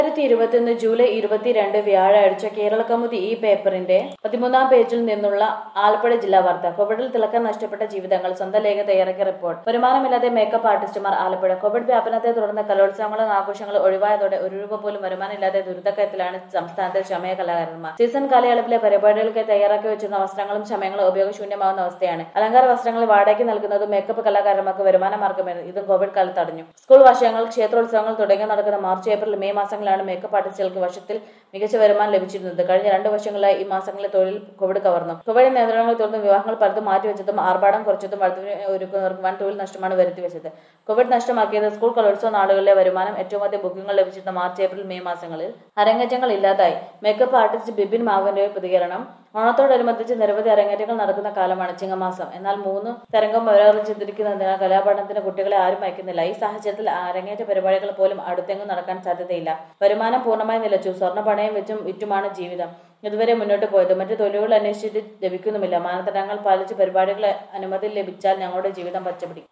രണ്ടായിരത്തി ഇരുപത്തിയൊന്ന് ജൂലൈ ഇരുപത്തിരണ്ട് വ്യാഴാഴ്ച കേരള കൗമുദി ഈ പേപ്പറിന്റെ പതിമൂന്നാം പേജിൽ നിന്നുള്ള ആലപ്പുഴ ജില്ലാ വാർത്ത കോവിഡിൽ തിളക്കം നഷ്ടപ്പെട്ട ജീവിതങ്ങൾ സ്വന്തം ലേഖ തയ്യാറാക്കിയ റിപ്പോർട്ട് വരുമാനമില്ലാതെ മേക്കപ്പ് ആർട്ടിസ്റ്റുമാർ ആലപ്പുഴ കോവിഡ് വ്യാപനത്തെ തുടർന്ന് കലോത്സവങ്ങളും ആഘോഷങ്ങളും ഒഴിവായതോടെ ഒരു രൂപ പോലും വരുമാനമില്ലാതെ ദുരിതക്കയത്തിലാണ് സംസ്ഥാനത്തെ ചമയ കലാകാരന്മാർ സീസൺ കാലയളവിലെ പരിപാടികൾക്ക് തയ്യാറാക്കി വെച്ചിരുന്ന വസ്ത്രങ്ങളും ചമയങ്ങളും ഉപയോഗശൂന്യമാവുന്ന അവസ്ഥയാണ് അലങ്കാര വസ്ത്രങ്ങൾ വാടകയ്ക്ക് നൽകുന്നതും മേക്കപ്പ് കലാകാരന്മാർക്ക് വരുമാന മാർഗമായിരുന്നു ഇതും കോവിഡ് കാലത്ത് തടഞ്ഞു സ്കൂൾ വാർഷികങ്ങൾ ക്ഷേത്രോത്സവങ്ങൾ തുടങ്ങി നടക്കുന്ന മാർച്ച് ഏപ്രിൽ മെയ് മാസങ്ങളിലാണ് മേക്കപ്പ് ആർട്ടിസ്റ്റുകൾക്ക് വർഷത്തിൽ മികച്ച വരുമാനം ലഭിച്ചിരുന്നത് കഴിഞ്ഞ രണ്ട് വർഷങ്ങളായി ഈ മാസങ്ങളിലെ തൊഴിൽ കോവിഡ് കവർന്നു കോവിഡ് നിയന്ത്രണങ്ങൾ തുടർന്ന് വിവാഹങ്ങൾ പലതും മാറ്റിവെച്ചതും ആർഭാടം കുറച്ചതും വധുവിനെ ഒരുക്കുന്നവർക്ക് വൻ തൊഴിൽ നഷ്ടമാണ് വരുത്തിവെച്ചത് കോവിഡ് നഷ്ടമാക്കിയത് സ്കൂൾ കലോത്സവ നാളുകളിലെ വരുമാനം ഏറ്റവും അധികം ബുക്കിംഗുകൾ ലഭിച്ചിരുന്ന മാർച്ച് ഏപ്രിൽ മെയ് മാസങ്ങളിൽ അരങ്ങേറ്റങ്ങൾ ഇല്ലാതായി മേക്കപ്പ് ആർട്ടിസ്റ്റ് ബിബിൻ മാവന്റെ പ്രതികരണം ഓണത്തോടനുബന്ധിച്ച് നിരവധി അരങ്ങേറ്റങ്ങൾ നടക്കുന്ന കാലമാണ് ചിങ്ങമാസം എന്നാൽ മൂന്ന് തരംഗം ചിന്തിരിക്കുന്നതിനാൽ കലാപഠനത്തിന് കുട്ടികളെ ആരും അയക്കുന്നില്ല ഈ സാഹചര്യത്തിൽ അരങ്ങേറ്റ പരിപാടികൾ പോലും അടുത്തെങ്ങും നടക്കാൻ സാധ്യതയില്ല വരുമാനം പൂർണ്ണമായി നിലച്ചു സ്വർണ്ണ പണയം വെച്ചും വിറ്റുമാണ് ജീവിതം ഇതുവരെ മുന്നോട്ട് പോയത് മറ്റു തൊഴിലുകൾ അന്വേഷിച്ചിട്ട് ലഭിക്കുന്നുമില്ല മാനദണ്ഡങ്ങൾ പാലിച്ച് പരിപാടികൾ അനുമതി ലഭിച്ചാൽ ഞങ്ങളുടെ ജീവിതം പച്ചപിടി